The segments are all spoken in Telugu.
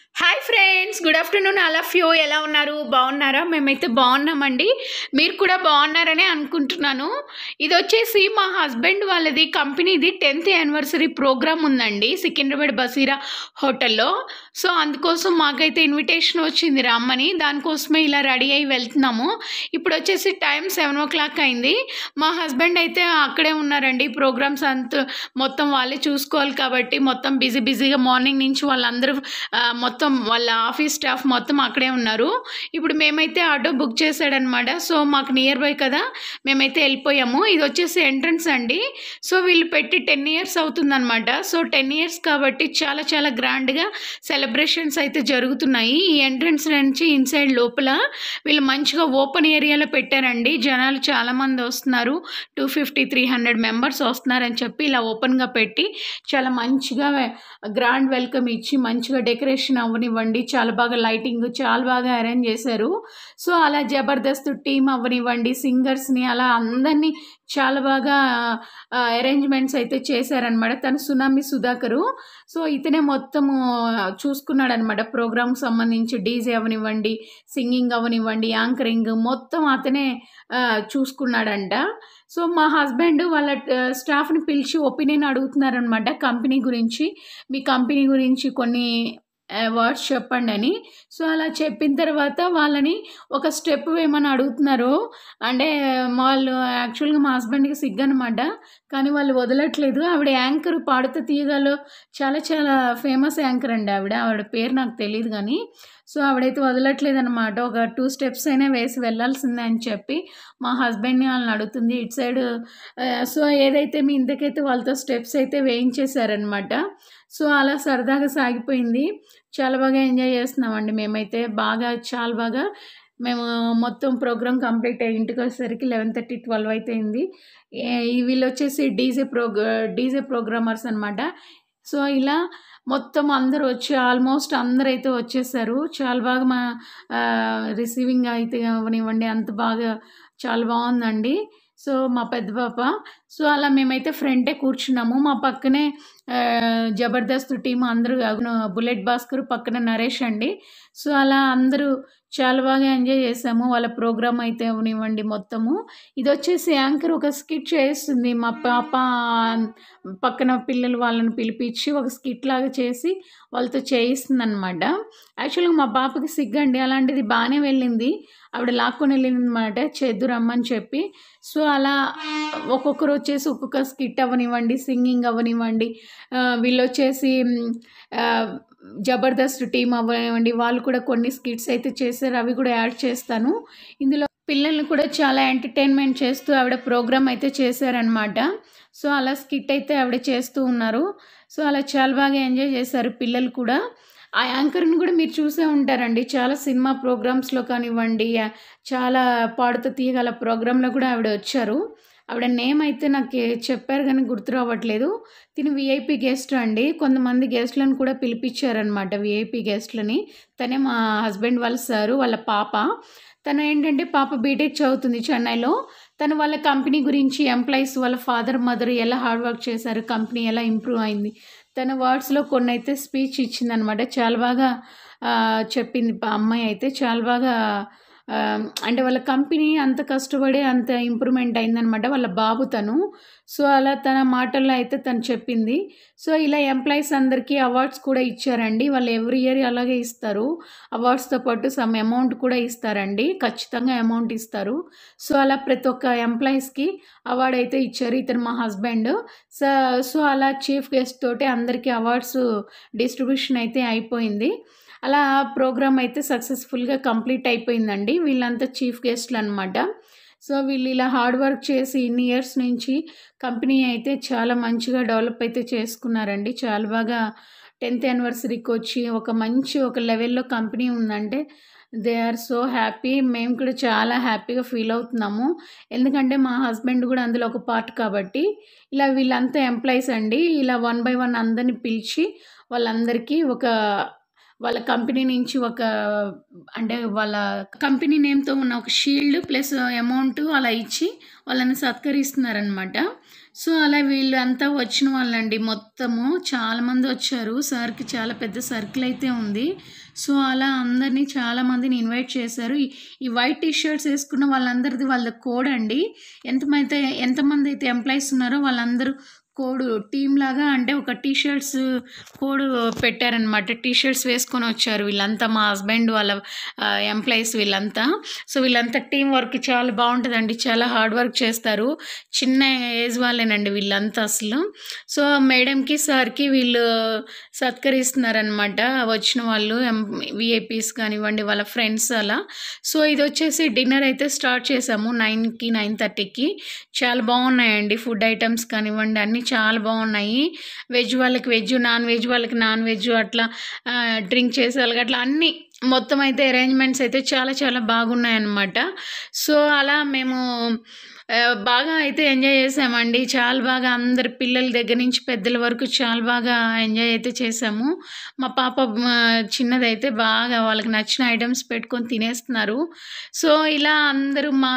Hi friends good afternoon all of you ఎలా ఉన్నారు బాగున్నారా మేమైతే బాగున్నామండి మీరు కూడా బాగున్నారని అనుకుంటున్నాను ఇది వచ్చేసి మా హస్బెండ్ వాళ్ళది కంపెనీది టెన్త్ యానివర్సరీ ప్రోగ్రామ్ ఉందండి సికింద్రాబాద్ బసీరా హోటల్లో సో అందుకోసం మాకైతే ఇన్విటేషన్ వచ్చింది రమ్మని దానికోసమే ఇలా రెడీ అయ్యి వెళ్తున్నాము ఇప్పుడు వచ్చేసి టైం సెవెన్ ఓ క్లాక్ అయింది మా హస్బెండ్ అయితే అక్కడే ఉన్నారండి ప్రోగ్రామ్స్ అంతా మొత్తం వాళ్ళే చూసుకోవాలి కాబట్టి మొత్తం బిజీ బిజీగా మార్నింగ్ నుంచి వాళ్ళందరూ ఆ, మొత్తం వాళ్ళ ఆఫీస్ స్టాఫ్ మొత్తం అక్కడే ఉన్నారు ఇప్పుడు మేమైతే ఆటో బుక్ చేశాడనమాట సో మాకు నియర్ బై కదా మేమైతే వెళ్ళిపోయాము ఇది వచ్చేసి ఎంట్రన్స్ అండి సో వీళ్ళు పెట్టి టెన్ ఇయర్స్ అవుతుందన్నమాట సో టెన్ ఇయర్స్ కాబట్టి చాలా చాలా గ్రాండ్గా సెలబ్రేషన్స్ అయితే జరుగుతున్నాయి ఈ ఎంట్రన్స్ నుంచి ఇన్సైడ్ లోపల వీళ్ళు మంచిగా ఓపెన్ ఏరియాలో పెట్టారండి జనాలు చాలామంది వస్తున్నారు two fifty three hundred members వస్తున్నారని చెప్పి ఇలా ఓపెన్గా పెట్టి చాలా మంచిగా గ్రాండ్ వెల్కమ్ ఇచ్చి మంచిగా డెకరేషన్ అవ్వనివ్వండి చాలా బాగా లైటింగ్ చాలా బాగా అరేంజ్ చేశారు సో అలా జబర్దస్త్ టీం అవ్వనివ్వండి సింగర్స్ని అలా అందరినీ చాలా బాగా అరేంజ్మెంట్స్ అయితే చేశారనమాట తను సునామి సుధాకరు సో ఇతనే మొత్తము చూసుకున్నాడు అనమాట ప్రోగ్రామ్కి సంబంధించి డీజే అవనివ్వండి సింగింగ్ అవనివ్వండి యాంకరింగ్ మొత్తం అతనే ఆ, చూసుకున్నాడంట సో మా హస్బెండ్ వాళ్ళ ఆ, స్టాఫ్ని పిలిచి ఒపీనియన్ అడుగుతున్నారనమాట కంపెనీ గురించి మీ కంపెనీ గురించి కొన్ని వర్డ్స్ చెప్పండి అని సో అలా చెప్పిన తర్వాత వాళ్ళని ఒక స్టెప్ వేయమని అడుగుతున్నారు అంటే వాళ్ళు యాక్చువల్గా మా హస్బెండ్కి సిగ్గు అనమాట కానీ వాళ్ళు వదలట్లేదు ఆవిడ యాంకర్ పాడుతా తీయగాలో చాలా చాలా ఫేమస్ యాంకర్ అండి ఆవిడ ఆవిడ పేరు నాకు తెలియదు కానీ సో ఆవిడైతే వదలట్లేదు అనమాట ఒక టూ స్టెప్స్ అయినా వేసి వెళ్ళాల్సిందే అని చెప్పి మా హస్బెండ్ని వాళ్ళని అడుగుతుంది ఇటు సైడ్ సో ఏదైతే మీ ఇంతకైతే వాళ్ళతో స్టెప్స్ అయితే వేయించేశారనమాట సో అలా సరదాగా సాగిపోయింది చాలా బాగా ఎంజాయ్ చేస్తున్నామండి మేమైతే బాగా చాలా బాగా మేము మొత్తం ప్రోగ్రామ్ కంప్లీట్ అయ్యి ఇంటికి వచ్చేసరికి లెవెన్ థర్టీ ట్వెల్వ్ అయితే అయింది ఏ- ఈ వీళ్ళు వచ్చేసి డీజే ప్రోగ్రా డీజే ప్రోగ్రామర్స్ అనమాట సో ఇలా మొత్తం అందరూ వచ్చి ఆల్మోస్ట్ అందరూ అయితే వచ్చేసారు చాలా బాగా మా రిసీవింగ్ అయితే అవనివ్వండి అంత బాగా చాలా బాగుందండి సో మా పెద్ద పాప సో అలా మేమైతే ఫ్రంటే కూర్చున్నాము మా పక్కనే ఆ, జబర్దస్త్ టీం అందరూ అగును బుల్లెట్ భాస్కర్ పక్కన నరేష్ అండి సో అలా అందరూ చాలా బాగా ఎంజాయ్ చేసాము వాళ్ళ ప్రోగ్రామ్ అయితే అవనివ్వండి మొత్తము ఇది వచ్చేసి యాంకర్ ఒక స్కిట్ చేస్తుంది మా పాప పక్కన పిల్లలు వాళ్ళని పిలిపించి ఒక స్కిట్ లాగా చేసి వాళ్ళతో చేయిస్తుంది అనమాట యాక్చువల్గా మా పాపకి సిగ్గండి అలాంటిది బాగానే వెళ్ళింది ఆవిడ లాక్కొని వెళ్ళింది అనమాట చేద్దు రమ్మని చెప్పి సో అలా ఒక్కొక్కరు వచ్చేసి ఒక్కొక్క స్కిట్ అవ్వనివ్వండి సింగింగ్ అవ్వనివ్వండి ఆ, వీళ్ళు వచ్చేసి మ్, ఆ, జబర్దస్త్ టీం అవ్వనివ్వండి వాళ్ళు కూడా కొన్ని స్కిట్స్ అయితే చేశారు అవి కూడా యాడ్ చేస్తాను ఇందులో పిల్లల్ని కూడా చాలా ఎంటర్టైన్మెంట్ చేస్తూ ఆవిడ ప్రోగ్రామ్ అయితే చేశారనమాట సో అలా స్కిట్ అయితే ఆవిడ చేస్తూ ఉన్నారు సో అలా చాలా బాగా ఎంజాయ్ చేశారు పిల్లలు కూడా ఆ యాంకర్ని కూడా మీరు చూసే ఉంటారండి చాలా సినిమా ప్రోగ్రామ్స్లో కానివ్వండి ఆ, చాలా పాడుతూ తీయగల ప్రోగ్రాంలో కూడా ఆవిడ వచ్చారు ఆవిడ నేమ్ అయితే నాకు చెప్పారు కానీ గుర్తు రావట్లేదు తిని విఐపి గెస్ట్ అండి కొంతమంది గెస్ట్లను కూడా పిలిపించారనమాట విఐపి గెస్ట్లని తనే మా హస్బెండ్ వాళ్ళ సారు వాళ్ళ పాప తను ఏంటంటే పాప బీటెక్ చదువుతుంది చెన్నైలో తను వాళ్ళ కంపెనీ గురించి ఎంప్లాయీస్ వాళ్ళ ఫాదర్ మదర్ ఎలా హార్డ్ వర్క్ చేశారు కంపెనీ ఎలా ఇంప్రూవ్ అయింది తన వర్డ్స్లో కొన్ని అయితే స్పీచ్ ఇచ్చిందనమాట చాలా బాగా ఆ, చెప్పింది ఆ అమ్మాయి అయితే చాలా బాగా ఆ, అంటే వాళ్ళ కంపెనీ అంత కష్టపడి అంత ఇంప్రూవ్మెంట్ అయిందనమాట వాళ్ళ బాబు తను సో అలా తన మాటల్లో అయితే తను చెప్పింది సో ఇలా ఎంప్లాయీస్ అందరికీ అవార్డ్స్ కూడా ఇచ్చారండి వాళ్ళు ఎవ్రీ ఇయర్ అలాగే ఇస్తారు అవార్డ్స్తో పాటు సమ్ అమౌంట్ కూడా ఇస్తారండి ఖచ్చితంగా అమౌంట్ ఇస్తారు సో అలా ప్రతి ఒక్క ఎంప్లాయీస్కి అవార్డ్ అయితే ఇచ్చారు ఇతను మా హస్బెండ్ సో సో అలా చీఫ్ గెస్ట్ తోటి అందరికీ అవార్డ్స్ డిస్ట్రిబ్యూషన్ అయితే అయిపోయింది అలా ప్రోగ్రామ్ అయితే సక్సెస్ఫుల్గా కంప్లీట్ అయిపోయిందండి వీళ్ళంతా చీఫ్ గెస్ట్లు అనమాట సో వీళ్ళు ఇలా హార్డ్ వర్క్ చేసి ఇన్ని ఇయర్స్ నుంచి కంపెనీ అయితే చాలా మంచిగా డెవలప్ అయితే చేసుకున్నారండి చాలా బాగా టెన్త్ యానివర్సరీకి వచ్చి ఒక మంచి ఒక లెవెల్లో కంపెనీ ఉందంటే దే ఆర్ సో హ్యాపీ మేము కూడా చాలా హ్యాపీగా ఫీల్ అవుతున్నాము ఎందుకంటే మా హస్బెండ్ కూడా అందులో ఒక పార్ట్ కాబట్టి ఇలా వీళ్ళంతా ఎంప్లాయీస్ అండి ఇలా వన్ బై వన్ అందరిని పిలిచి వాళ్ళందరికీ ఒక వాళ్ళ కంపెనీ నుంచి ఒక అంటే వాళ్ళ కంపెనీ నేమ్తో ఉన్న ఒక షీల్డ్ ప్లస్ అమౌంట్ అలా ఇచ్చి వాళ్ళని సత్కరిస్తున్నారనమాట సో అలా వీళ్ళు అంతా వచ్చిన వాళ్ళండి మొత్తము చాలామంది వచ్చారు సార్కి చాలా పెద్ద సర్కిల్ అయితే ఉంది సో అలా అందరినీ చాలామందిని ఇన్వైట్ చేశారు ఈ- ఈ వైట్ టీ షర్ట్స్ వేసుకున్న వాళ్ళందరిది వాళ్ళ కోడ్ అండి ఎంతమైతే ఎంతమంది అయితే ఎంప్లాయీస్ ఉన్నారో వాళ్ళందరూ కోడ్ టీమ్ లాగా అంటే ఒక టీ షర్ట్స్ కోడ్ పెట్టారనమాట టీ షర్ట్స్ వేసుకొని వచ్చారు వీళ్ళంతా మా హస్బెండ్ వాళ్ళ ఎంప్లాయీస్ వీళ్ళంతా సో వీళ్ళంతా టీం వర్క్ చాలా బాగుంటుందండి చాలా హార్డ్ వర్క్ చేస్తారు చిన్న ఏజ్ వాళ్ళేనండి వీళ్ళంతా అసలు సో మేడంకి సార్కి వీళ్ళు సత్కరిస్తున్నారనమాట వచ్చిన వాళ్ళు విఐపీస్ కానివ్వండి వాళ్ళ ఫ్రెండ్స్ అలా సో ఇది వచ్చేసి డిన్నర్ అయితే స్టార్ట్ చేసాము నైన్కి నైన్ థర్టీకి చాలా బాగున్నాయండి ఫుడ్ ఐటమ్స్ కానివ్వండి అన్నీ చాలా బాగున్నాయి వెజ్ వాళ్ళకి వెజ్ నాన్ వెజ్ వాళ్ళకి నాన్ వెజ్ అట్లా డ్రింక్ చేసే వాళ్ళకి అట్లా అన్నీ మొత్తం అయితే అరేంజ్మెంట్స్ అయితే చాలా చాలా బాగున్నాయి అన్నమాట సో అలా మేము ఆ, బాగా అయితే ఎంజాయ్ చేసామండి చాలా బాగా అందరి పిల్లల దగ్గర నుంచి పెద్దల వరకు చాలా బాగా ఎంజాయ్ అయితే చేసాము మా పాప ఆ, చిన్నదైతే బాగా వాళ్ళకి నచ్చిన ఐటమ్స్ పెట్టుకొని తినేస్తున్నారు సో ఇలా అందరూ మా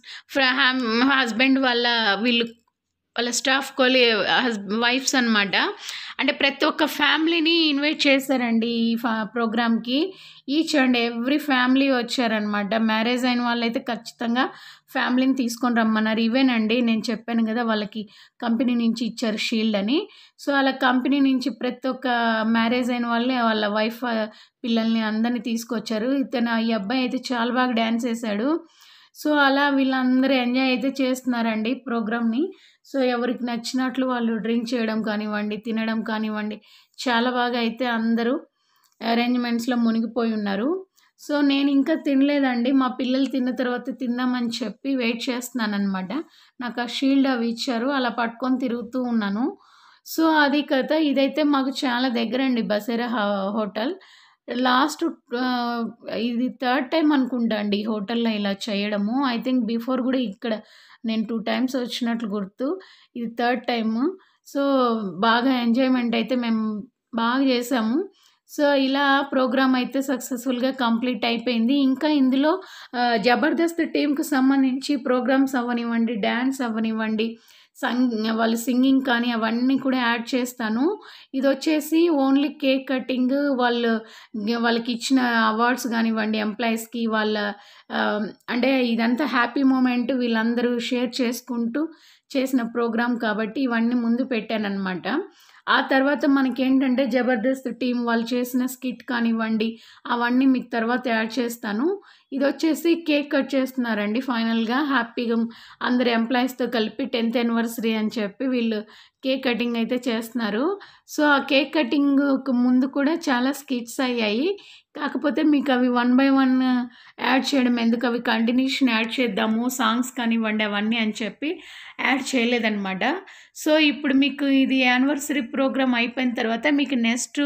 హస్బెండ్ వాళ్ళ వీళ్ళు వాళ్ళ స్టాఫ్ కొలి వైఫ్స్ అన్నమాట అంటే ప్రతి ఒక్క ఫ్యామిలీని ఇన్వైట్ చేశారండి ఈ ప్రోగ్రామ్కి ఈచ్ అండ్ ఎవ్రీ ఫ్యామిలీ వచ్చారనమాట మ్యారేజ్ అయిన వాళ్ళైతే ఖచ్చితంగా ఫ్యామిలీని తీసుకొని రమ్మన్నారు ఇవేనండి నేను చెప్పాను కదా వాళ్ళకి కంపెనీ నుంచి ఇచ్చారు షీల్డ్ అని సో అలా కంపెనీ నుంచి ప్రతి ఒక్క మ్యారేజ్ అయిన వాళ్ళే వాళ్ళ వైఫ్ పిల్లల్ని అందరినీ తీసుకొచ్చారు ఇతను ఈ అబ్బాయి అయితే చాలా బాగా డ్యాన్స్ వేశాడు సో అలా వీళ్ళందరూ ఎంజాయ్ అయితే చేస్తున్నారండి ప్రోగ్రామ్ని సో ఎవరికి నచ్చినట్లు వాళ్ళు డ్రింక్ చేయడం కానివ్వండి తినడం కానివ్వండి చాలా బాగా అయితే అందరూ అరేంజ్మెంట్స్లో మునిగిపోయి ఉన్నారు సో నేను ఇంకా తినలేదండి మా పిల్లలు తిన్న తర్వాత తిందామని చెప్పి వెయిట్ చేస్తున్నాను అనమాట నాకు ఆ షీల్డ్ అవి ఇచ్చారు అలా పట్టుకొని తిరుగుతూ ఉన్నాను సో అది కథ ఇదైతే మాకు చాలా దగ్గర అండి బసేరా హ- హోటల్ లాస్ట్ ఆ, ఇది థర్డ్ టైం అనుకుంటా అండి ఈ హోటల్లో ఇలా చేయడము ఐ థింక్ బిఫోర్ కూడా ఇక్కడ నేను టూ టైమ్స్ వచ్చినట్లు గుర్తు ఇది థర్డ్ టైము సో బాగా ఎంజాయ్మెంట్ అయితే మేము బాగా చేసాము సో ఇలా ప్రోగ్రామ్ అయితే సక్సెస్ఫుల్గా కంప్లీట్ అయిపోయింది ఇంకా ఇందులో ఆ, జబర్దస్త్ టీంకి సంబంధించి ప్రోగ్రామ్స్ అవ్వనివ్వండి డ్యాన్స్ అవ్వనివ్వండి సంగ్ వాళ్ళు సింగింగ్ కానీ అవన్నీ కూడా యాడ్ చేస్తాను ఇది వచ్చేసి ఓన్లీ కేక్ కటింగ్ వాళ్ళు వాళ్ళకి ఇచ్చిన అవార్డ్స్ కానివ్వండి ఎంప్లాయీస్కి వాళ్ళ ఆ, అంటే ఇదంతా హ్యాపీ మూమెంట్ వీళ్ళందరూ షేర్ చేసుకుంటూ చేసిన ప్రోగ్రామ్ కాబట్టి ఇవన్నీ ముందు పెట్టానన్నమాట ఆ తర్వాత మనకేంటంటే జబర్దస్త్ టీం వాళ్ళు చేసిన స్కిట్ కానివ్వండి అవన్నీ మీకు తర్వాత యాడ్ చేస్తాను ఇది వచ్చేసి కేక్ కట్ చేస్తున్నారండి ఫైనల్గా హ్యాపీగా అందరు ఎంప్లాయీస్తో కలిపి టెన్త్ యానివర్సరీ అని చెప్పి వీళ్ళు కేక్ కటింగ్ అయితే చేస్తున్నారు సో ఆ కేక్ కటింగ్ ముందు కూడా చాలా స్కిట్స్ అయ్యాయి కాకపోతే మీకు అవి వన్ బై వన్ యాడ్ చేయడం ఎందుకు అవి కంటిన్యూషన్ యాడ్ చేద్దాము సాంగ్స్ కానివ్వండి అవన్నీ అని చెప్పి యాడ్ చేయలేదన్నమాట సో ఇప్పుడు మీకు ఇది యానివర్సరీ ప్రోగ్రామ్ అయిపోయిన తర్వాత మీకు నెక్స్ట్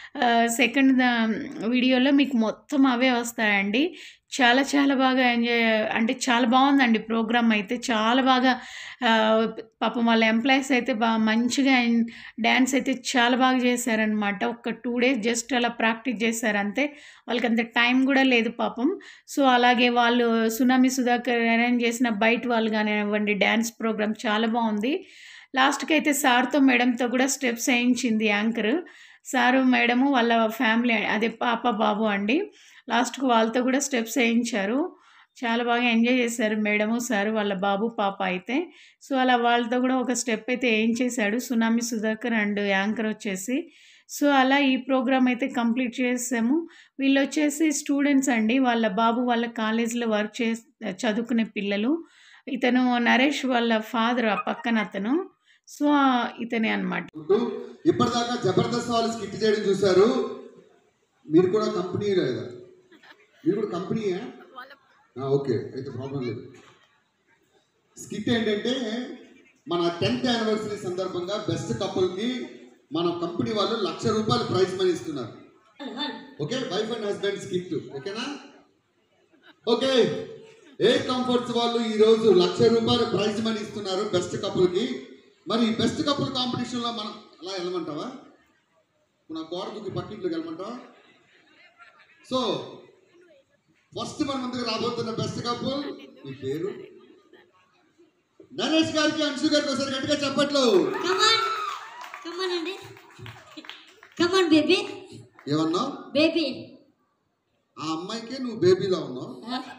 సెకండ్ వీడియోలో మీకు మొత్తం అవే వస్తాయండి చాలా చాలా బాగా ఎంజాయ్ అంటే చాలా బాగుందండి ప్రోగ్రామ్ అయితే చాలా బాగా ఆ, పాపం వాళ్ళ ఎంప్లాయీస్ అయితే బాగా మంచిగా డ్యాన్స్ అయితే చాలా బాగా చేశారనమాట ఒక టూ డేస్ జస్ట్ అలా ప్రాక్టీస్ చేశారు అంతే వాళ్ళకి అంత టైం కూడా లేదు పాపం సో అలాగే వాళ్ళు సునామీ సుధాకర్ అరేంజ్ చేసిన బయట వాళ్ళు కానివ్వండి డ్యాన్స్ ప్రోగ్రామ్ చాలా బాగుంది లాస్ట్కి అయితే సార్తో మేడంతో కూడా స్టెప్స్ వేయించింది యాంకర్ సారు మేడము వాళ్ళ ఫ్యామిలీ అదే పాప బాబు అండి లాస్ట్కి వాళ్ళతో కూడా స్టెప్స్ వేయించారు చాలా బాగా ఎంజాయ్ చేశారు మేడము సారు వాళ్ళ బాబు పాప అయితే సో అలా వాళ్ళతో కూడా ఒక స్టెప్ అయితే వేయించేశాడు సునామీ సుధాకర్ అండ్ యాంకర్ వచ్చేసి సో అలా ఈ ప్రోగ్రామ్ అయితే కంప్లీట్ చేసాము వీళ్ళు వచ్చేసి స్టూడెంట్స్ అండి వాళ్ళ బాబు వాళ్ళ కాలేజీలో వర్క్ చే చదువుకునే పిల్లలు ఇతను నరేష్ వాళ్ళ ఫాదర్ ఆ పక్కన అతను సో ఇతనే అనమాట ఉంటూ ఇప్పటిదాకా జబర్దస్త్ వాళ్ళు స్కిట్ చేయడం చూశారు మీరు కూడా కంపెనీ లేదా మీరు కూడా కంపెనీయా ఆ, ఓకే అయితే ప్రాబ్లం లేదు స్కిట్ ఏంటంటే మన టెన్త్ యానివర్సరీ సందర్భంగా బెస్ట్ కపుల్కి మన కంపెనీ వాళ్ళు లక్ష రూపాయలు ప్రైజ్ మనీ ఇస్తున్నారు okay wife and husband skit ఓకేనా ఓకే ఏ కంఫర్ట్స్ వాళ్ళు ఈ రోజు లక్ష రూపాయలు ప్రైజ్ మనీ ఇస్తున్నారు బెస్ట్ కపుల్కి మరి బెస్ట్ కపుల్ కాంపిటీషన్లో మనం అలా వెళ్ళమంటావా ఇప్పుడు నా కోడకుకి పక్కింట్లోకి వెళ్ళమంటావా సో ఫస్ట్ మన ముందుకు రాబోతున్న బెస్ట్ కపుల్ మీ పేరు నరేష్ గారికి అంశు గారికి ఒకసారి గట్టిగా చెప్పట్లు కమాన్ కమాన్ అండి కమాన్ బేబీ ఏమన్నావు బేబీ ఆ అమ్మాయికే నువ్వు బేబీలా ఉన్నావు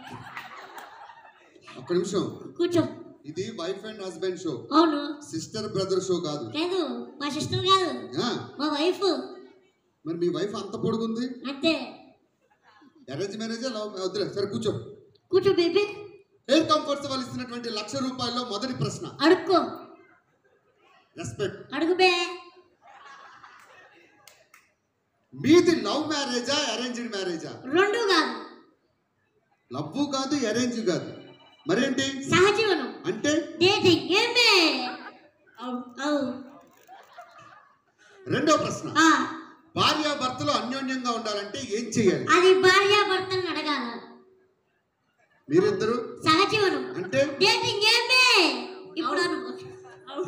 ఒక్క నిమిషం కూర్చో ఇది వైఫ్ అండ్ హస్బెండ్ షో అవును సిస్టర్ బ్రదర్ షో కాదు లేదు మా సిస్టర్ కాదు ఆ, మా వైఫ్ మరి మీ వైఫ్ అంత పొడుగుంది అంతే అరేంజ్ మ్యారేజ్ లవ్ వద్దులే సరే కూర్చో కూర్చో బేబీ ఎయిర్ కంఫర్ట్స్ వాళ్ళు ఇస్తున్నటువంటి లక్ష రూపాయల్లో మొదటి ప్రశ్న అడుక్కో రెస్పెక్ట్ అడుగు బే మీది లవ్ మ్యారేజా అరేంజ్డ్ మ్యారేజా రెండు కాదు లవ్ కాదు అరేంజ్ కాదు మరేంటి సహజీవనం అంటే డేటింగ్ ఏమే అవు అవు రెండో ప్రశ్న ఆ, భార్య భర్తలు అన్యోన్యంగా ఉండాలంటే ఏం చేయాలి అది భార్య భర్తను అడగాల మీరిద్దరు సహజీవనం అంటే డేటింగ్ ఏమే ఇప్పుడు అనుకో అవు.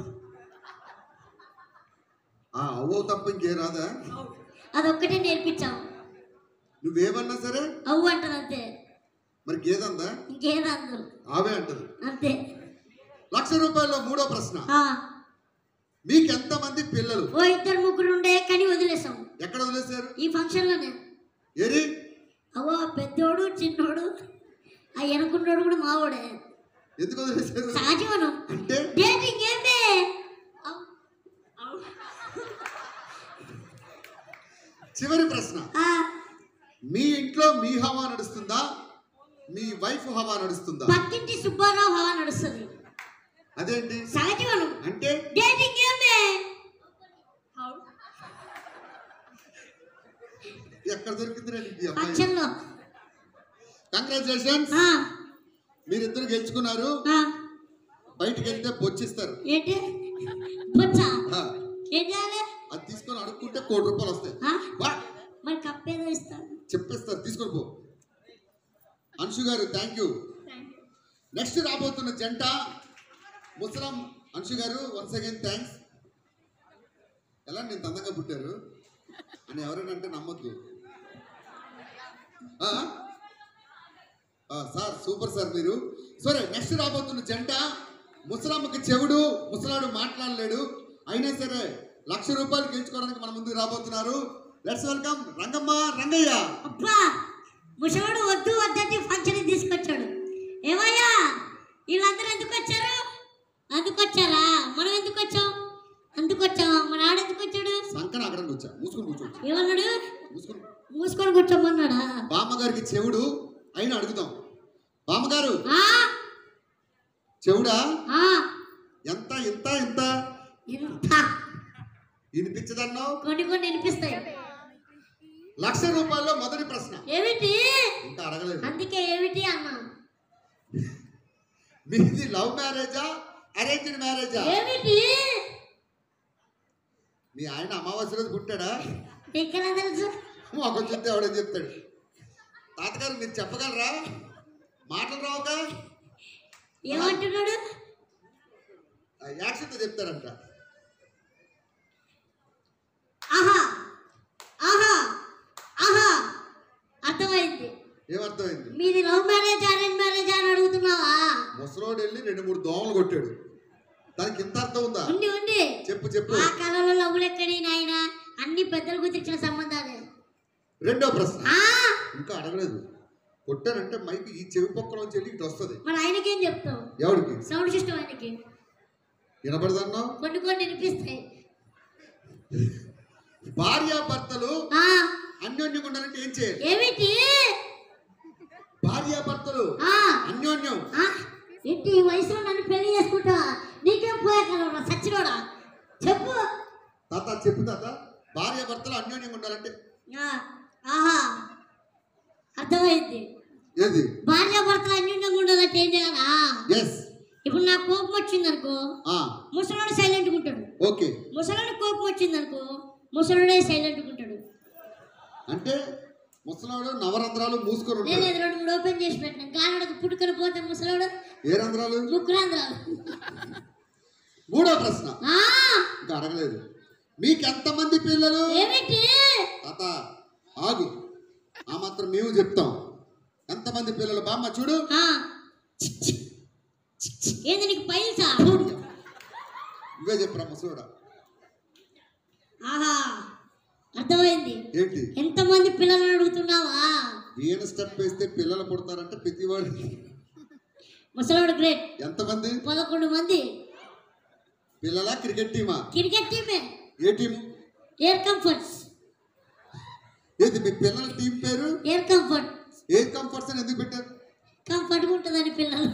ఆ అవ్వ తప్ప ఇంకే రాదా అదొక్కటే నేర్పించాం నువ్వేమన్నా సరే అవ్వు అంటారు అంతే మరి గేదందా ఇంకేదో అందరు ఆవే అంటది అంతే లక్ష రూపాయల్లో మూడో ప్రశ్న ఆ, మీకు ఎంతమంది పిల్లలు ఓ ఇద్దరు ముగ్గురు ఉండే కానీ వదిలేసాం ఎక్కడ వదిలేశారు ఈ ఫంక్షన్లోనే ఏరి అవో పెద్దోడు చిన్నోడు ఆ వెనుకున్నోడు కూడా మావోడే ఎందుకు వదిలేశారు సహజీవనం అంటే డేటింగ్ ఏమే అవ్. అవ్. చివరి ప్రశ్న ఆ, మీ ఇంట్లో మీ హవా నడుస్తుందా మీ వైఫ్ హవా నడుస్తుందా పక్కింటి సుబ్బారావు హవా నడుస్తుంది అదేంటి సహజీవనం అంటే డేటింగ్ ఏమే అవ్. ఎక్కడ దొరికింది ఈ అమ్మాయి ఫంక్షన్లో కంగ్రాచులేషన్స్ ఆ, మీరిద్దరు గెలుచుకున్నారు ఆ, బయటికి వెళ్తే బొచ్చిస్తారు ఏంటి బొచ్చా ఆ, ఏం చేయాలి అది తీసుకొని అడుక్కుంటే కోటి రూపాయలు వస్తాయి ఆ? వా, మరి కప్పేదో ఇస్తాను చెప్పేస్తారు తీసుకొని పో అంశు గారు థ్యాంక్ యూ నెక్స్ట్ రాబోతున్న జంట ముసలం అంశు గారు వన్స్ అగైన్ థ్యాంక్స్ ఎలా నేను అందంగా పుట్టారు అని ఎవరైనా అంటే నమ్మద్దు ఆ? ఆ, సార్ సూపర్ సార్ మీరు సరే నెక్స్ట్ రాబోతున్న జంట ముసలమ్మకి చెవుడు ముసలాడు మాట్లాడలేడు అయినా సరే లక్ష రూపాయలు గెలుచుకోవడానికి మన ముందుకు రాబోతున్నారు లెట్స్ వెల్కమ్ రంగమ్మ రంగయ్య అబ్బా ముసలోడు వద్దు వద్దంటే ఫంక్షన్ తీసుకొచ్చాడు ఏమయ్యా వీళ్ళందరూ ఎందుకు వచ్చారు అందుకు వచ్చారా మనం ఎందుకు వచ్చాం అందుకు వచ్చావా మన ఆడ ఎందుకు వచ్చాడు సంకన అక్కడికి వచ్చా మూసుకొని కూర్చోవచ్చు ఏమన్నాడు మూసుకొని మూసుకొని కూర్చోమన్నాడా బామ్మగారికి చెవుడు అయినా అడుగుదాం బామ్మగారు ఆ, చెవుడా ఆ, ఎంత ఇంత ఇంత ఇంత వినిపించదన్నావు కొన్ని కొన్ని వినిపిస్తాయి లక్ష రూపాయల్లో మొదటి ప్రశ్న ఏమిటి ఇంకా అడగలేదు అందుకే ఏమిటి అన్నా మీది లవ్ మ్యారేజా అరేంజ్డ్ మ్యారేజా ఏమిటి మీ ఆయన అమావాస్య రోజు పుట్టాడా ఎక్కడ తెలుసు మాకు చెప్తే ఎవడని చెప్తాడు తాతగారు మీరు చెప్పగలరా మాటలు రావుగా ఏమంటున్నాడు యాక్షన్తో చెప్తారంట ఆహా ఆహా ఆహా అర్థమైంది ఏమర్థమైంది మీది లవ్ మ్యారేజ్ అరేంజ్ మ్యారేజ్ అని అడుగుతున్నావా ముసలోడు వెళ్ళి రెండు మూడు దోమలు కొట్టాడు దానికి ఇంత అర్థం ఉందా ఉండి ఉండి చెప్పు చెప్పు ఆ కాలంలో లవ్లు ఎక్కడి నాయన అన్ని పెద్దలు కుదిర్చిన సంబంధాలే రెండో ప్రశ్న ఆ ఇంకా అడగలేదు కొట్టారంటే మైక్ ఈ చెవి పక్కలోంచి వెళ్ళి ఇటు వస్తుంది మరి ఆయనకేం చెప్తావు ఎవరికి సౌండ్ సిస్టమ్ ఆయనకి వినపడదన్నావు కొన్ని కొన్ని వినిపిస్తాయి భార్యాభర్తలు ఆ అన్యోన్యంగా ఉండాలంటే ఏం చేయాలి ఏమిటి భార్యాభర్తలు ఆ అన్యోన్యం ఆ ఏంటి ఈ వయసులో నన్ను పెళ్లి చేసుకుంటావా నీకేం పోయాకలరా సచ్చినోడా చెప్పు తాత చెప్పు తాత భార్యాభర్తలు అన్యోన్యంగా ఉండాలంటే ఆ, ఆహా అర్థమైంది ఏది భార్య భర్తలు అన్యూన్యంగా ఉండాలంటే ఏం చేయాలా ఎస్ ఇప్పుడు నాకు కోపం వచ్చింది అనుకో ముసలోడు సైలెంట్గా ఉంటాడు ఓకే ముసలోడు కోపం వచ్చింది అనుకో ముసలోడే సైలెంట్గా ఉంటాడు అంటే ముసలాడు నవరంధ్రాలు మూసుకొని నేను ఉంటాడు ఇది రెండు మూడు ఓపెన్ చేసి పెట్టిన గానడకు పుట్టుకొని పోతే ముసలోడు ఏ రంధ్రాలు ముగ్గురాంధ్రాలు మూడో ప్రశ్న ఆ, ఇంకా అడగలేదు మీకు ఎంతమంది పిల్లలు ఏమిటి తాత ఆగు ఆ మాత్రం మాత్రం మేము చెప్తాం ఎంతమంది పిల్లలు బామ్మ చూడు ఆ. ఏంది నీకు పైల్సా ఇవే చెప్పరా ముసలోడా ఆహా అర్థమైంది ఏంటి ఎంతమంది పిల్లలను అడుగుతున్నావా ఈయన స్టెప్ వేస్తే పిల్లలు పుడతారంటే ప్రతివాడు ముసలోడు గ్రేట్ ఎంతమంది పదకొండు మంది పిల్లల క్రికెట్ టీమా క్రికెట్ టీమే ఏ టీము ఎయిర్ కంఫర్ట్స్ ఏది మీ పిల్లల టీం పేరు ఎయిర్ కంఫర్ట్ ఏ కంఫర్ట్స్ అని ఎందుకు పెట్టారు కంఫర్ట్గా ఉంటుందని పిల్లలు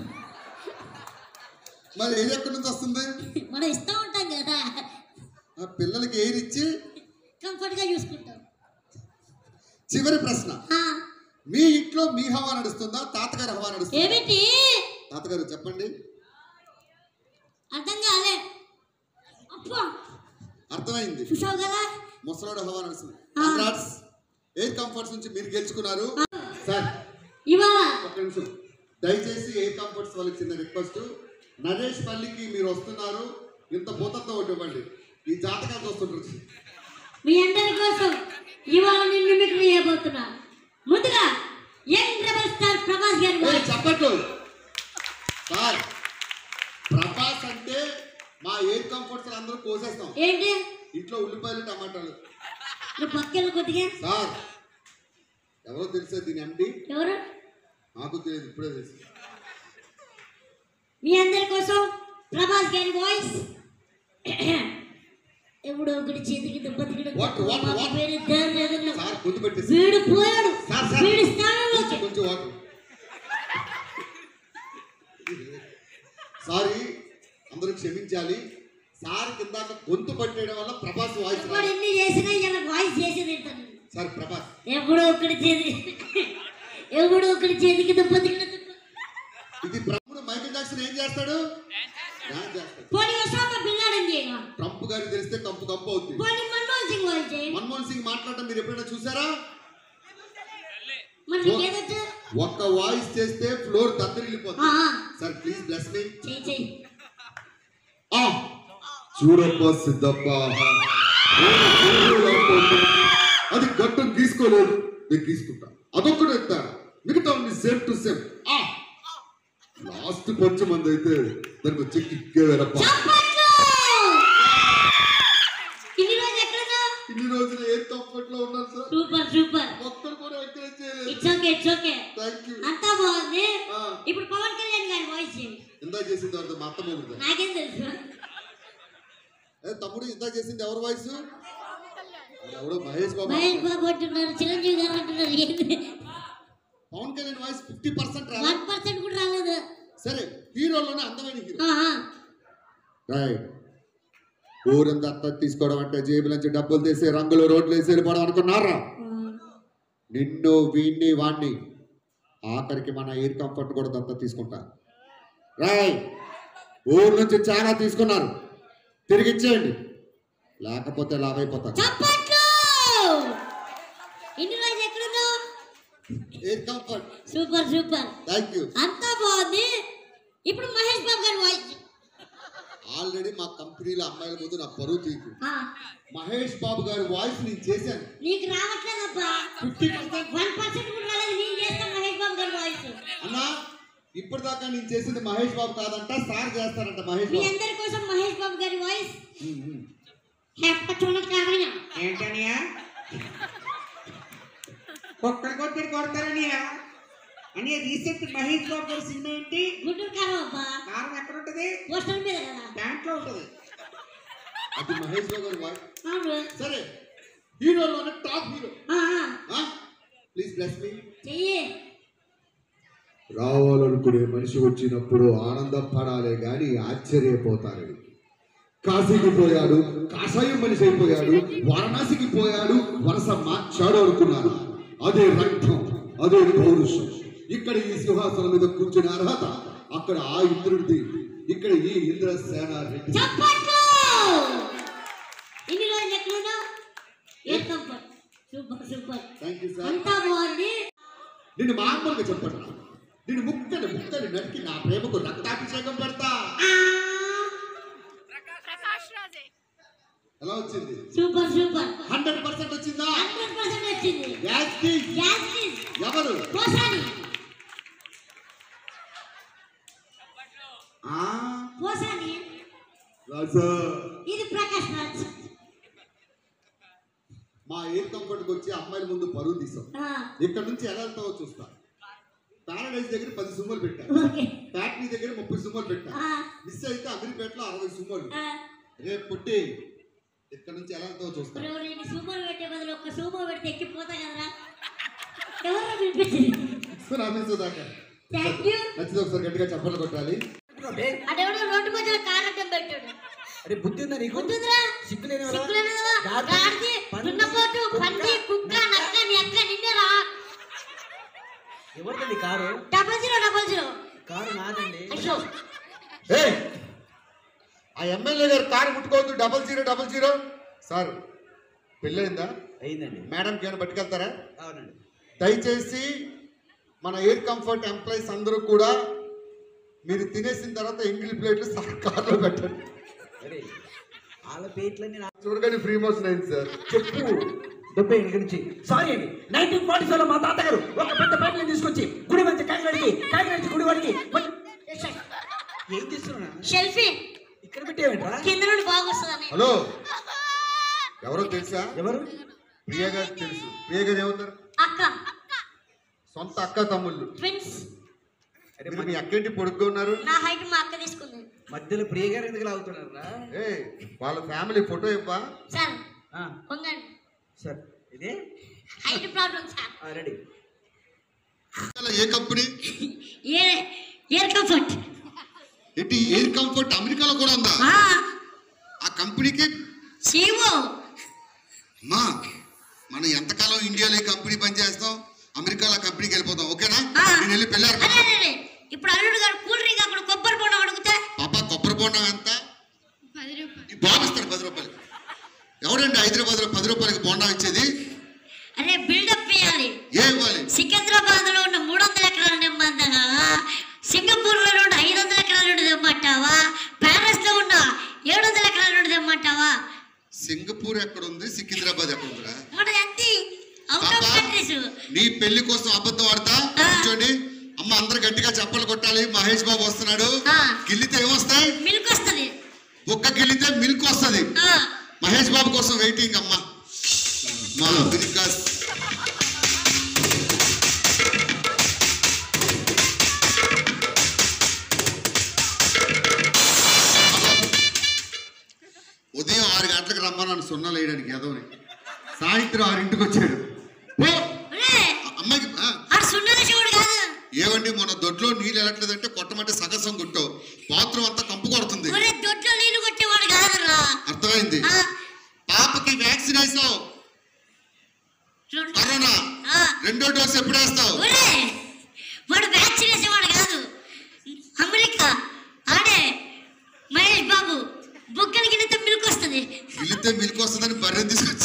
మరి ఏది ఎక్కడి నుంచి వస్తుంది మనం ఇస్తూ ఉంటాం కదా ఆ పిల్లలకి ఎయిర్ ఇచ్చి కంఫర్ట్గా చూసుకుంటాం చివరి ప్రశ్న ఆ, మీ ఇంట్లో మీ హవా నడుస్తుందా తాతగారి హవా నడుస్తుందా ఏమిటి తాతగారు చెప్పండి అర్థం కాలే అబ్బా అర్థమైంది చూసావు కదా ముసలాడు హవా నడుస్తుంది ఆ. కంగ్రాట్స్ ఎయిర్ కంఫర్ట్స్ నుంచి మీరు గెలుచుకున్నారు సార్ ఇవాళ ఒక నిమిషం దయచేసి ఎయిర్ కంఫర్ట్స్ వాళ్ళకి చిన్న రిక్వెస్ట్ నరేష్ పల్లికి మీరు వస్తున్నారు ఇంత భూతంతో ఒకటి ఇవ్వండి ఈ జాతకాలు చూస్తుంటారు మీ అందరి కోసం ఇవాళ నిన్ను మీకు వేయబోతున్నా ముందుగా యంగ్ రెబల్ స్టార్ ప్రభాస్ గారి ఏయ్, వాయిస్. చెప్పట్లు సార్ ప్రభాస్ అంటే మా ఎయిర్ కంఫర్ట్స్ అందరూ కోసేస్తాం ఏంటి ఇంట్లో ఉల్లిపాయలు టమాటాలు నువ్వు పక్కన కొద్దిగా సార్ ఎవరో తెలిసే దీని ఎండి ఎవరు నాకు తెలియదు ఇప్పుడే తెలుసు మీ అందరి కోసం ప్రభాస్ గారి వాయిస్ ఎప్పుడో ఒకటి చేతికి దెబ్బ తిగడం What, what, what? వేరే దారి లేదన్నావు. సార్ ముందు పెట్టేసి వీడు పోయాడు సార్, సార్. వీడి స్థానంలోకి కొంచెం కొంచెం వాటర్ సారీ అందరూ క్షమించాలి సార్ కిందాక గొంతు పట్టేయడం వల్ల ప్రభాస్ వాయిస్ వాడు రాదు ఎన్ని చేసినా ఇలా వాయిస్ చేసేది ఏంటని సార్ ప్రభాస్ ఎప్పుడో ఒకటి చేతి ఎప్పుడో ఒకటి చేతికి దెబ్బ తిగడం ఇది బ్రహ్ముడు మైకేల్ జాక్సన్ ఏం చేస్తాడు డాన్స్ చేస్తాడు పోనీ ఒసామా బిల్లాడని చేయగా ట్రంప్ గారికి తెలిస్తే కంపు కంపు అవుతుంది పోనీ మన్మోహన్ సింగ్ వాయిస్ చేయి మన్మోహన్ సింగ్ మాట్లాడటం మీరు ఎప్పుడైనా చూసారా మరి నీకేదొచ్చు ఒక్క వాయిస్ చేస్తే ఫ్లోర్ దద్దరిల్లిపోతుంది ఆ, ఆ, సార్ ప్లీజ్ బ్లెస్ మీ చెయ్యి చెయ్యి ఆ చూడప్ప సిద్ధప్ప అది గట్టం గీసుకోలేదు నేను గీసుకుంటా అదొక్కడు ఎత్తా మిగతా సేమ్ టు సేమ్ ఆ లాస్ట్ కొంచెం మంది అయితే దానికి వచ్చి కిక్కే వేరప్ప చప్పట్లు! ఇన్ని రోజులు ఎక్కడున్నావు ఇన్ని రోజులు ఏ కంఫర్ట్ లో ఉన్నారు సార్ సూపర్ సూపర్ ఒక్కరు కూడా ఎంకరేజ్ చేయలేదు it's okay it's okay thank you అంతా బాగుంది ఆ. ఇప్పుడు పవన్ కళ్యాణ్ గారి వాయిస్ చేయండి ఇందా చేసింది ఎవరితో మా అత్త మొగుడుతో. నాకేం తెలుసు ఏ తమ్ముడు ఇందా చేసింది ఎవరి వాయిస్ ఎవడో మహేష్ బాబు మహేష్ బాబు అంటున్నారు చిరంజీవి గారు అంటున్నారు ఏంది Pawan Kalyan voice fifty percent రావాలి వన్ పర్సెంట్ కూడా రాలేదు సరే హీరోలోనే అందమైన హీరో ఆ, ఆ. రైట్ ఊరంతా అత్త తీసుకోవడం అంటే జేబుల నుంచి డబ్బులు తీసి రంగులు రోడ్లు వేసి వెళ్ళిపోవడం అనుకున్నారా నిన్ను వీణ్ణి వాణ్ణి ఆఖరికి మన ఎయిర్ కంఫర్ట్ కూడా దత్త తీసుకుంటా రాయ్ ఊరు నుంచి చాలా తీసుకున్నారు తిరిగి ఇచ్చేయండి లేకపోతే లాభైపోతారు చప్పట్లు ఇన్ని రోజులు ఎక్కడున్నావు air comfort super super thank you అంతా బాగుంది ఇప్పుడు మహేష్ బాబు గారి వాయిస్ ఆల్రెడీ మా కంపెనీలో అమ్మాయిల ముందు నా పరువు తీకు ఆ, మహేష్ బాబు గారి వాయిస్ నేను చేశాను నీకు రావట్లేదబ్బా ఫిఫ్టీ పర్సెంట్ వన్ పర్సెంట్ కూడా రాలేదు నేను చేస్తాను మహేష్ బాబు గారి వాయిస్ అన్నా ఇప్పటిదాకా నేను చేసింది మహేష్ బాబు కాదంట సార్ చేస్తారంట మహేష్ మీ బాబు అందరి కోసం మహేష్ బాబు గారి వాయిస్ ఉమ్, ఉమ్. హ్యాపీ చూడకారణ ఏంటనియా ఒక్కడికొక్కడి కొడతారనియా అని రీసెంట్ మహేష్ బాబు గారి సినిమా ఏంటి గుంటూరు కారం అబ్బా కారం ఎక్కడ ఉంటది పోస్టర్ మీద కదా ప్యాంట్లో ఉంటది అది మహేష్ బాబు గారి వాయిస్ అవును సరే హీరోలోనే టాప్ హీరో ఆ, ఆ, ప్లీజ్ బ్లెస్ మీ చెయ్యి రావాలనుకునే మనిషి వచ్చినప్పుడు ఆనందపడాలే గాని ఆశ్చర్యపోతారు కాశీకి పోయాడు కాషాయం మనిషి అయిపోయాడు వారణాసికి పోయాడు వరస మార్చాడు అనుకున్నాను అదే రక్తం అదే పౌరుషం ఇక్కడ ఈ సింహాసనం మీద కూర్చునే అర్హత అక్కడ ఆ ఇంద్రుడిది ఇక్కడ ఈ ఇంద్రసేన రెడ్డి చప్పట్లు ఇన్ని రోజులు ఎక్కడున్నావు ఏ comfort super super thank you sir అంతా బాగుంది నిన్ను మామూలుగా చెప్పండి నిన్ను ముక్కని ముక్కని నరికి నా ప్రేమకు రక్తాభిషేకం పెడతా ఆ, ఎలా వచ్చింది సూపర్ సూపర్ హండ్రెడ్ పర్సెంట్ వచ్చిందా హండ్రెడ్ పర్సెంట్ వచ్చింది యాజ్ టీజ్. గ్యాస్ లీజ్ డబల్ పోసాని ఆ పోసాని రాజా ఇది ప్రకాష్ రాజ్ మా ఎయిర్ కంఫర్ట్కి వచ్చి అమ్మాయిల ముందు పరువు తీసాం ఆ, ఇక్కడ నుంచి ఎలా వెళ్తావో చూస్తా ప్యారడైజ్ దగ్గర పది సుమ్మలు పెట్టా ఓకే ఫ్యాక్టరీ దగ్గర ముప్పై సుమ్మలు పెట్టా ఆ, మిస్ అయితే అమీర్పేటలో అరవై సుమ్మలు ఆ, రేపు పుట్టి ఇక్కడ నుంచి ఎలా వెళ్తావో చూస్తా ఇప్పుడు నేను సూమోలు పెట్టే బదులు ఒక్క సూమో పెడితే ఎక్కిపోతా కదరా ఎవరో పిలిపించింది రామేశ్వర సుధాకర్ థ్యాంక్ యూ నచ్చితే ఒకసారి గట్టిగా చెప్పలు కొట్టాలి అటెవడో రోడ్డు మధ్యలో కార్ అడ్డం పెట్టాడు అరే బుద్ధి ఉందా నీకు గుర్తుందిరా సిగ్గులేనివాడా? సిగ్గులేనిదా గాడిద, గాడిది పంది, దున్నపోతు కుక్క, పంది కుక్క నక్క నీ అక్క నిన్నరా ఎవరిదండి car double zero double zero car నాదండి అయ్యో ఏయ్! ఆ ఎమ్మెల్యే గారు కారు ముట్టుకోవద్దు double zero double zero sir పెళ్ళైందా అయిందండి మేడంకి ఏమైనా పట్టుకెళ్తారా అవునండి దయచేసి మన ఎయిర్ కంఫర్ట్ ఎంప్లాయీస్ అందరూ కూడా మీరు తినేసిన తర్వాత ఎంగిల్ ప్లేట్లు సార్ కార్లో పెట్టండి అరే వాళ్ళ పేట్లన్నీ నా చూడగానే ఫ్రీ మోషన్ అయింది సార్ చెప్పు డెబ్బై ఎనిమిది నుంచి సారీ అండి నైన్టీన్ ఫార్టీ సెవెన్ మా తాతగారు ఒక పెద్ద పేటని తీసుకొచ్చి గుడి మంచి కాకినాడికి కాకినాడి గుడి వాడికి మరి- ఏం చేస్తున్నా షెల్ఫీ ఇక్కడ పెట్టేవేంట్రా కింద నుండి బాగొస్తుందని హలో ఎవరో తెలుసా ఎవరు ప్రియ గారు తెలుసు ప్రియ గారు ఏమవుతారు అక్క సొంత అక్క తమ్ముళ్ళు ట్విన్స్ అరే మీరు మీ అక్కేంటి పొడుగ్గా ఉన్నారు నా హైట్ మా అక్క తీసుకుంది మధ్యలో ప్రియ గారు ఎందుకు లాగుతున్నారా ఏ వాళ్ళ ఫ్యామిలీ ఫోటో ఇవ్వా సార్ ఆ, పొంగండి సార్ ఇదే హైట్ ప్రాబ్లం సార్ ఆ, రెడీ ఏ కంపెనీ ఏ ఎయిర్ కంఫర్ట్ ఏంటి ఎయిర్ కంఫర్ట్ అమెరికాలో కూడా ఉందా ఆ కంపెనీకి సీఓ అమ్మా మనం ఎంతకాలం ఇండియాలో ఈ కంపెనీ పనిచేస్తాం అమెరికాలో ఆ కంపెనీకి వెళ్ళిపోతాం ఓకేనా ఆ. నేను వెళ్ళి పెళ్ళారు అరే అరే, అరే ఇప్పుడు అల్లుడు గారు కూల్ డ్రింక్ అక్కడ కొబ్బరి బొండం అడిగితే పాప కొబ్బరి బోండం ఎంత ఈ బాబు ఇస్తాడు పది రూపాయలు ఎవడండి హైదరాబాద్ లో పది రూపాయలకి బోండా ఇచ్చేది అరే బిల్డప్ చేయాలి ఏ ఇవ్వాలి సికింద్రాబాద్ లో ఉన్న మూడు వందల ఎకరాలు నిమ్మందగా సింగపూర్ లో ఉన్న ఐదు వందల ఎకరాల నుండి తెమ్మంటావా ప్యారిస్ లో ఉన్న ఏడు వందల ఎకరాల నుండి తెమ్మంటావా సింగపూర్ ఎక్కడ ఉంది సికింద్రాబాద్ ఎక్కడ ఉందిరా మన ఎంత అవుట్ ఆఫ్ పాపా, కంట్రీస్ నీ పెళ్లి కోసం అబద్ధం ఆడతా ఆ. కూర్చోండి అమ్మ అందరు గట్టిగా చప్పలు కొట్టాలి మహేష్ బాబు వస్తున్నాడు ఆ. గిల్లితే ఏమొస్తాయి మిల్క్ వస్తుంది ఒక్క గిల్లితే మిల్క్ వస్తుంది ఆ, మహేష్ బాబు కోసం వెయిటింగ్ అమ్మా మా అమెరికా ఉదయం ఆరు గంటలకు రమ్మన్నాను సున్నా వేయడానికి ఎదవని సాయంత్రం ఆరింటికి వచ్చాడు ఓ ఒరే, అమ్మాయికి ఆ, ఆడు సున్నల శివుడు కాదు ఏమండి మన దొడ్లో నీళ్ళు వెళ్ళట్లేదంటే కొట్టమంటే సగసం కొట్టావు బాత్రూమ్ అంతా కంపు కొడుతుంది ఒరే దొడ్లో నీళ్లు కొట్టేవాడు కాదురా అర్థమైంది ఆ, పాపకి వ్యాక్సిన్ వేసావు చూడు. కరోనా ఆ, రెండో డోస్ ఎప్పుడు వేస్తావు ఒరే వాడు వ్యాక్సిన్ వేసేవాడు కాదు అమెరికా ఆడే మహేష్ బాబు బుగ్గలు గిన్నెతో మిల్క్ వస్తుంది గిల్లితే మిల్క్ వస్తుందని బర్రె తీసుకొచ్చి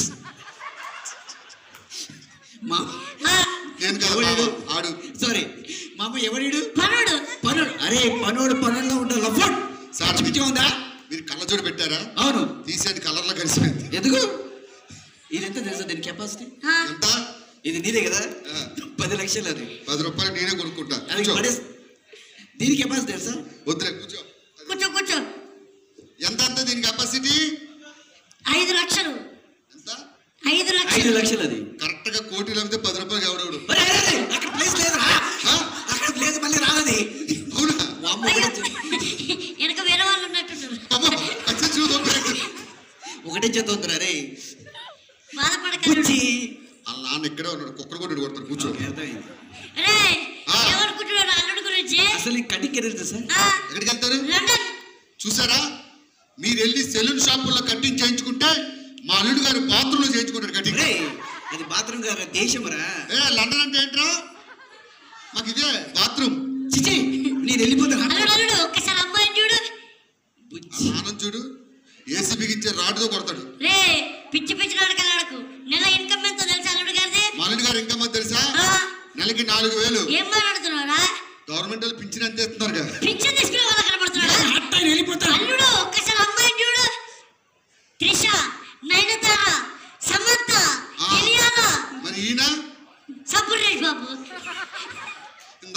మా ఆ, నేను కదా బావ, ఆడు సారీ మామ ఎవడు పనుడు పనుడు అరే పనుడు పనుల్లో ఉండే లఫ్ట్ సార్ పిచ్చిగా ఉందా మీరు కళ్ళజోడు పెట్టారా అవును తీసేది కలర్లో కలిసిపోయింది ఎందుకు ఇది ఎంత తెలుసా దీని కెపాసిటీ ఆ, ఎంత ఇది నీదే కదా ఆ. పది లక్షలు అది పది రూపాయలు నేనే కొనుక్కుంటా అది కూర్చో. పడేస్ దీని కెపాసిటీ తెలుసా వద్దులే కూర్చో కూర్చో కూర్చో ఎంత అంత దీని కెపాసిటీ ఐదు లక్షలు ఎంత ఐదు ఐదు లక్షలు లక్షలు అది కరెక్ట్ గా కోటి లేకపోతే పది రూపాయలు ఎవడెవడు అరే, అరే, అరే, అక్కడ ప్లేస్ లేదు అక్కడ ప్లేస్ మళ్ళీ రాదది అవునా వామ్మో, అయ్యో, ఒకటే- వెనక వేరే వాళ్ళు ఉన్నట్టున్నారు అమ్మో, అచ్చా చూద్దాం ఒకటే చేద్దాం రే బాధపడకండి కుర్చీ వాళ్ళ నాన్న ఇక్కడే ఉన్నాడు కుక్కడు కొట్టాడు కొడతాడు కూర్చో అర్థమైంది. రే ఆ. ఏమనుకుంటున్నారు అల్లుడు గురించి అసలు ఈ కటింగ్ ఎదురు తెలుసా ఆ, ఎక్కడికి వెళ్తారు లండన్ చూసారా మీరు వెళ్ళి సెలూన్ షాపుల్లో కటింగ్ చేయించుకుంటే మా అల్లుడు గారు బాత్రూంలో చేయించుకుంటాడు కటింగ్ రే అది బాత్రూమ్ గారు దేశమరా ఏ లండన్ అంటే ఏంట్రా మాకు ఇదే బాత్రూమ్ చిచి నేను వెళ్ళిపోతాను అల్లుడు అల్లుడు ఒక్కసారి అమ్మాయిని చూడు బుజ్జి. ఆనంద్ చూడు ఏసీ బిగించే రాడ్తో కొడతాడు రే పిచ్చి పిచ్చి నడకలాడకు నెల ఇన్కమ్ ఎంతో తెలుసా అల్లుడు గారిది మా అల్లుడు గారు ఇంకా మాకు తెలుసా ఆ, నెలకి నాలుగు వేలు ఏం మాట్లాడుతున్నారా గవర్నమెంట్ వాళ్ళు పింఛన్ ఎంత ఇస్తున్నారు కదా పిచ్చి తీసుకునే వాళ్ళ కనబడుతున్నాడా అట్ట నేను వెళ్ళిపోతాను అల్లుడు ఒక్కసారి అమ్మాయిని చూడు త్రిష నయనతార సమంత ఆ. ఇలియానా మరి ఈయన సబ్బురేష్ బాబు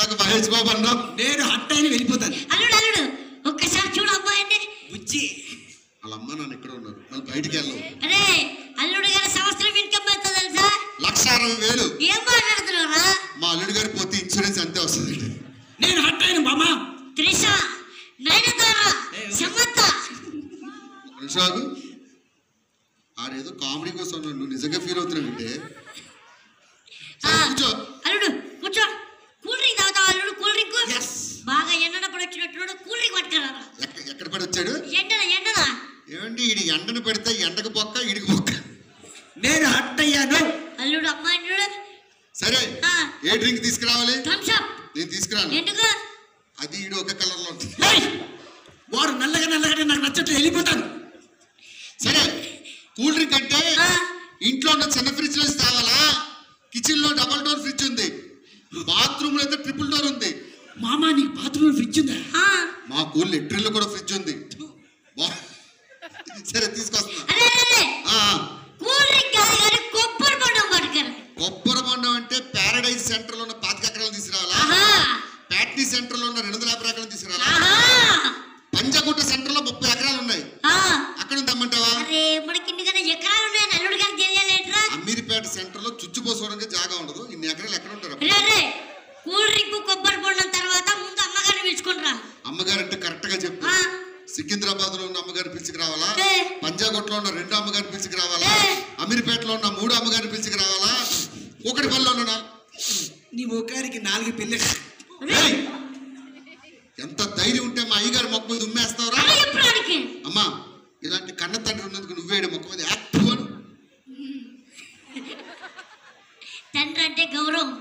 ఇందాక మహేష్ బాబు అన్నావు నేను హట్ అయిన వెళ్ళిపోతాను అల్లుడు అల్లుడు ఒక్కసారి చూడు అబ్బాయిని బుజ్జి వాళ్ళ అమ్మ నాన్న ఇక్కడ ఉన్నారు మళ్ళీ బయటికి వెళ్ళవు అరే అల్లుడు గారి సంవత్సరం ఇన్కమ్ ఎంత తెలుసా లక్ష అరవై వేలు ఏం మాట్లాడుతున్నారా మా అల్లుడి గారి పోతే ఇన్సూరెన్స్ అంతే వస్తుంది నేను హట్ అయిన మామ త్రిష నయనతార సమంత నిషాగు ఆడేదో కామెడీ కోసం అన్నాడు. నువ్వు నిజంగా ఫీల్ అవుతున్నావంటే ఆ, సరే, కూర్చో అల్లుడు కూర్చో కూల్ డ్రింక్ తాగుతావా అల్లుడు కూల్ డ్రింక్ Yes. బాగా ఎండనప్పుడు వచ్చినట్టు కూల్ డ్రింక్ పట్టుకురా ఎక్క- ఎక్కడ పడి వచ్చాడు ఎండన ఎండన ఏమండి ఈడి ఎండను పెడితే ఎండకు బొక్క ఈడికి బొక్క నేను హట్ అయ్యాను అల్లుడు అమ్మాయి చూడు సరే ఆ. ఏ డ్రింక్ తీసుకురావాలి థమ్స్ అప్ నేను తీసుకురాను ఎందుకు అది ఈడు ఒక కలర్ లో ఉంటుంది ఏయ్! వాడు నల్లగా నల్లగానే నాకు నచ్చట్లేదు వెళ్ళిపోతాను సరే కూల్ డ్రింక్ అంటే ఆ. ఇంట్లో ఉన్న చిన్న ఫ్రిడ్జ్ లో తేవాలా కిచెన్ లో డబల్ డోర్ ఫ్రిడ్జ్ ఉంది బాత్రూమ్ లో అయితే ట్రిపుల్ డోర్ ఉంది మామ నీకు బాత్రూమ్ ఫ్రిడ్జ్ ఉందా ఆ, మాకు లెట్రిన్ లో కూడా ఫ్రిడ్జ్ ఉంది బా- సరే తీసుకొస్తున్నా అరే అరే, అరే ఆ, కూల్ డ్రింక్ కాదు కానీ కొబ్బరి బొండం పట్టుకురా కొబ్బరి బొండం అంటే పారడైజ్ సెంటర్ లో ఉన్న పాతిక ఎకరాలు తీసుకురావాలా ఆహా ప్యాట్నీ సెంటర్ లో ఉన్న రెండు వందల యాభై ఎకరాలు తీసుకురావాలా ఆహా పంజగుట్ట సెంటర్ లో ముప్పై ఎకరాలు ఉన్నాయి ఆ, అక్కడ తెమ్మంటావా అరే మనకి ఇన్నికన్నా ఎకరాలు ఉన్నాయని అల్లుడు గారికి తెలియాలేట్రా అమీర్పేట సెంటర్ లో చుచ్చు పోసుకోవడానికి జాగా ఉండదు ఇన్ని ఎకరాలు ఎక్కడ ఉంటారు అరే అరే కూల్ డ్రింక్ కొబ్బరి బొండం తర్వాత ముందు అమ్మగారిని పిలుచుకుంటారా అమ్మగారు అంటే కరెక్ట్ గా చెప్పు ఆ, సికింద్రాబాద్ లో ఉన్న అమ్మగారిని పిలిచికి రావాలా ఏ. పంజాగుట్లో ఉన్న రెండు అమ్మగారిని పిలిచికి రావాలా ఏ. అమీర్పేటలో ఉన్న మూడు అమ్మగారిని పిలిచికి రావాలా ఒకటిపల్లిలో ఉన్న నాలుగు నీ ముఖానికి నాలుగు పిల్లలు ఏయ్! ఎంత ధైర్యం ఉంటే మా అయ్యగారి మొక్క మీద ఉమ్మేస్తావురా అరే ఎప్పుడు అమ్మా ఇలాంటి కన్న తండ్రి ఉన్నందుకు నువ్వేడు మొక్క మీద యాక్టివ్ అను తండ్రి అంటే గౌరవం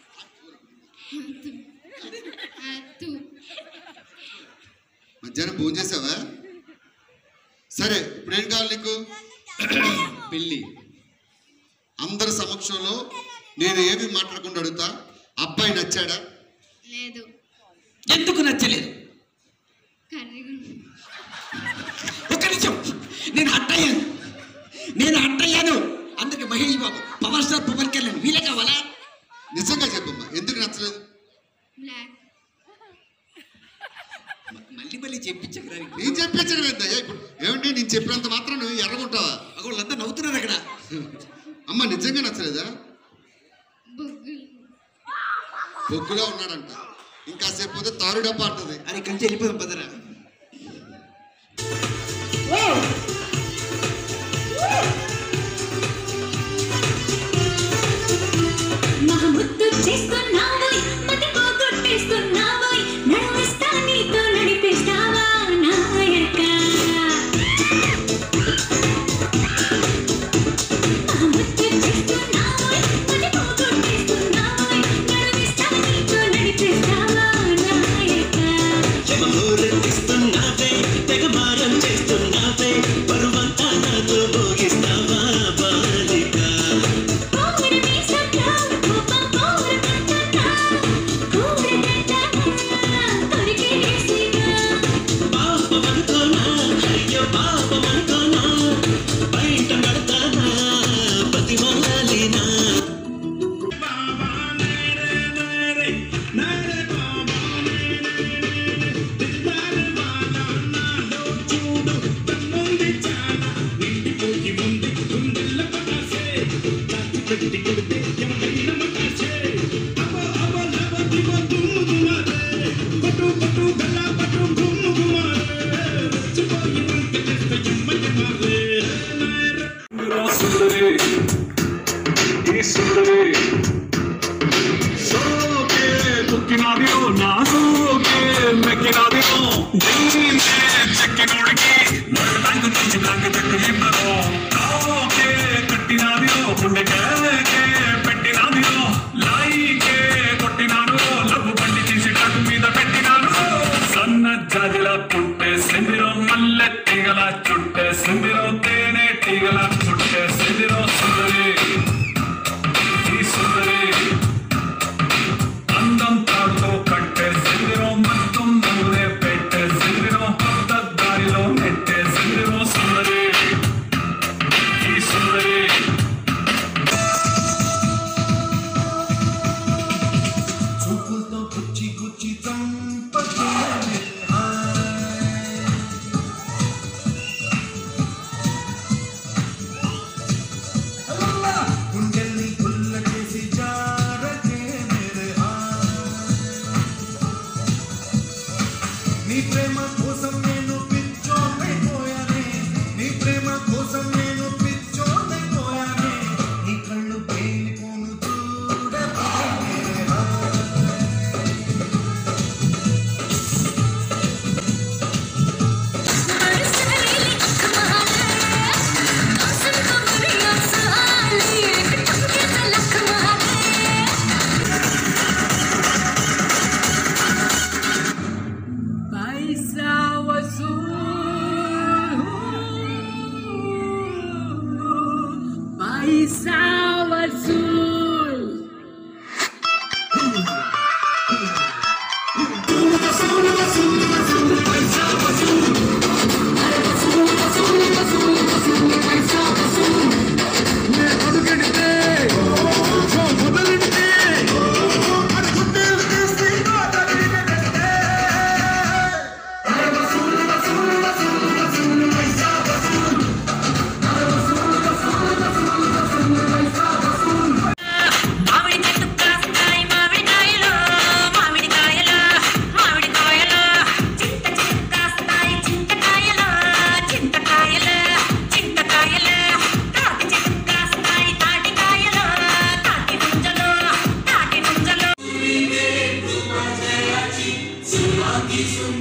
మధ్యాహ్నం భోజనం చేసావా సరే ఇప్పుడు ఏం కావాలి నీకు పెళ్ళి అందరి సమక్షంలో నేను ఏమి మాట్లాడకుండా అడుగుతా అబ్బాయి నచ్చాడా లేదు ఎందుకు నచ్చలేదు కర్రీ ఒక్క నిమిషం నేను హట్ అయ్యాను నేను హట్ అయ్యాను అందుకే మహేష్ బాబు పవర్ స్టార్ పవన్ కళ్యాణ్ వీలే కావాలా నిజంగా చెప్పమ్మా ఎందుకు నచ్చలేదు బ్లాక్ మళ్ళీ మళ్ళీ చెప్పించగరా నేను చెప్పించడం ఏంటయ్యా ఇప్పుడు ఏమంటే నేను చెప్పినంత మాత్రం నువ్వు ఎర్రగుంటావా వాళ్ళంతా నవ్వుతున్నారు అక్కడ అమ్మ నిజంగా నచ్చలేదా బొగ్గులు బొగ్గులో ఉన్నాడంట ఇంకా సేపు పోతే తారు డబ్బా అంటది అని కంచి వెళ్ళిపోదాం పదరా మహముద్దు చేస్తున్నావోయ్ మతి పోగొట్టేస్తున్నావోయ్ నడిపిస్తా నీతో నడిపిస్తావా నాయక మహముద్దు చేస్తున్నావోయ్ మతి పోగొట్టేస్తున్నావోయ్ నడిపిస్తా నీతో నడిపిస్తావా నాయక చెమహోరెత్తిస్తున్నావే తెగ మారం చేస్తున్నావే బరువంతా నాతో భోగిస్తావా బాలిక కోమర మీసంలో కోపం కోమర కట్టనా కోమర కట్టనా కొరికేసిగా పాపమనుకోనా అయ్యో పాపమనుకోనా బయట పడతానా బతిమాలినా సుందరి ఈ సుందరి సోకే కుక్కినాదిరో నా సోకే మెక్కినాదిరో దీనే చెక్కినోడికి నడు బ్యాంకు నుంచి బ్యాంకు చెట్టు ఇమ్మరో కాకే కట్టినాదిరో గుండెకే పెట్టినాదిరో లాయికే కొట్టినాను లవ్వు బండి తీసి కట్టు మీద పెట్టినాను సన్న జాజిలా పుట్టే సిందిరో మల్లె తీగల చుట్టే సిందిరో తేనె తీగల చుట్టే సిందిరో సుందరి ఈ సుందరి అందం తాడుతో కట్టే సిందిరో మొత్తం నవ్వులే పెట్టే సిందిరో కొత్త దారిలో నెట్టే సిందిరో సుందరి ప్రేమ కోసం నేను పిచ్చోనైపోయానే నీ ప్రేమ కోసం నేను పిచ్చోనైపోయానే నీ కళ్ళు పేలిపోను చూడబోయే पैसा वसूल पैसा वसूल మామిడి చెట్టు కాస్తాయి మామిడికాయలు మామిడికాయలు మామిడికాయలు చింత చెట్టు కాస్తాయి చింతకాయలు చింతకాయలు చింతకాయలు తాటి చెట్టు కాస్తాయి తాటికాయలు తాటి ముంజలు తాటి ముంజలు సుమాగి సుమ